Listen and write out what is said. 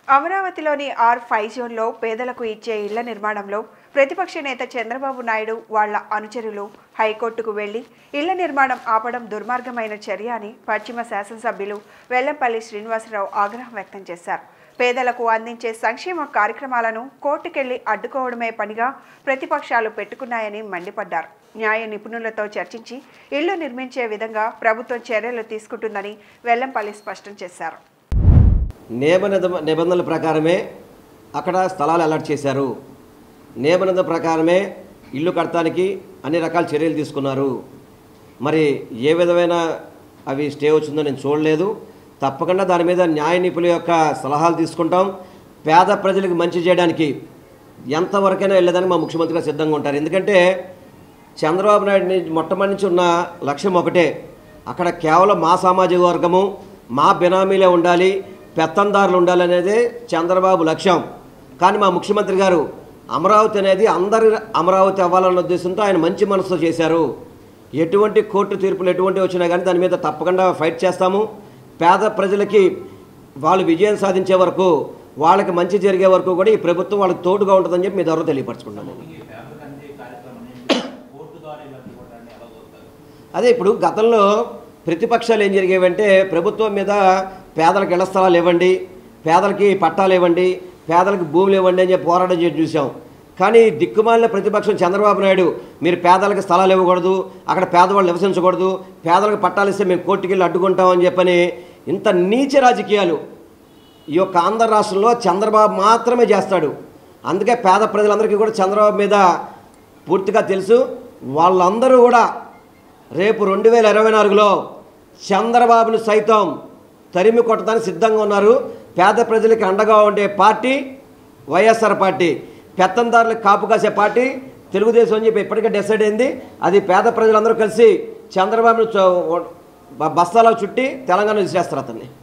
అమరావతిలోని are five జోన్లో పేదలకు ఇచ్చే ఇళ్ల నిర్మాణంలో ప్రతిపక్ష నేత చంద్రబాబు నాయుడు వాళ్ల అనుచరులు హైకోర్టుకు వెళ్లి ఇళ్ల నిర్మాణం ఆపడం దుర్మార్గమైన చర్య అని పశ్చిమ శాసనసభ్యులు వెల్లంపల్లి శ్రీనివాసరావు ఆగ్రహం వ్యక్తం చేశారు పేదలకు అందించే సంక్షేమ కార్యక్రమాలను కోర్టుకెళ్లి అడ్డుకోవడమే పనిగా ప్రతిపక్షాలు పెట్టుకున్నాయని మండిపడ్డారు న్యాయ నిపుణులతో చర్చించి ఇళ్లు నిర్మించే విధంగా ప్రభుత్వం చర్యలు తీసుకుంటుందని వెల్లంపల్లి స్పష్టం చేశారు నియమ నిద- నిబంధనల ప్రకారమే అక్కడ స్థలాలు అలాట్ చేశారు నియమ నిబంధనల ప్రకారమే ఇల్లు కడటానికి అన్ని రకాల చర్యలు తీసుకున్నారు మరి ఏ విధమైన అవి స్టే వచ్చిందో నేను చూడలేదు తప్పకుండా దాని మీద న్యాయ నిపుణుల యొక్క సలహాలు తీసుకుంటాం పేద ప్రజలకు మంచి చేయడానికి ఎంతవరకైనా వెళ్ళేదానికి మా ముఖ్యమంత్రి గారు సిద్ధంగా ఉంటారు ఎందుకంటే చంద్రబాబు నాయుడు నుంచి మొట్టమొదటి నుంచి ఉన్న లక్ష్యం ఒకటే అక్కడ కేవలం మా సామాజిక వర్గము మా బినామీలే ఉండాలి పెత్తందారులు ఉండాలి అనేది చంద్రబాబు లక్ష్యం కానీ మా ముఖ్యమంత్రి గారు అమరావతి అనేది అందరి అమరావతి అవ్వాలన్న ఉద్దేశంతో ఆయన మంచి మనసుతో చేశారు ఎటువంటి కోర్టు తీర్పులు ఎటువంటి వచ్చినా కానీ దాని మీద తప్పకుండా ఫైట్ చేస్తాము పేద ప్రజలకి వాళ్ళు విజయం సాధించే వరకు వాళ్ళకి మంచి జరిగే వరకు కూడా ఈ ప్రభుత్వం వాళ్ళకి తోడుగా ఉంటుందని చెప్పి మీ ద్వారా తెలియపరచుకుంటాను అదే ఇప్పుడు గతంలో ప్రతిపక్షాలు ఏం జరిగేవంటే ప్రభుత్వం మీద పేదలకు ఇళ్ల స్థలాలు ఇవ్వండి పేదలకి పట్టాలు ఇవ్వండి పేదలకు భూములు ఇవ్వండి అని చెప్పి పోరాటం చేసి చూసాం కానీ దిక్కుమాలిన ప్రతిపక్షం చంద్రబాబు నాయుడు మీరు పేదలకు స్థలాలు ఇవ్వకూడదు అక్కడ పేదవాళ్ళు నివసించకూడదు పేదలకు పట్టాలు ఇస్తే మేము కోర్టుకి వెళ్ళి అడ్డుకుంటామని చెప్పని ఇంత నీచ రాజకీయాలు ఈ యొక్క ఆంధ్ర రాష్ట్రంలో చంద్రబాబు మాత్రమే చేస్తాడు అందుకే పేద ప్రజలందరికీ కూడా చంద్రబాబు మీద పూర్తిగా తెలుసు వాళ్ళందరూ కూడా రేపు రెండు వేల ఇరవై నాలుగులో చంద్రబాబును సైతం తరిమి కొట్టడానికి సిద్ధంగా ఉన్నారు పేద ప్రజలకి అండగా ఉండే పార్టీ వైఎస్ఆర్ పార్టీ పెత్తందారులకు కాపు కాసే పార్టీ తెలుగుదేశం అని చెప్పి ఇప్పటికే డిసైడ్ అయింది అది పేద ప్రజలందరూ కలిసి చంద్రబాబును చ- బ- బస్తాలో చుట్టి తెలంగాణ చేస్తారు అతన్ని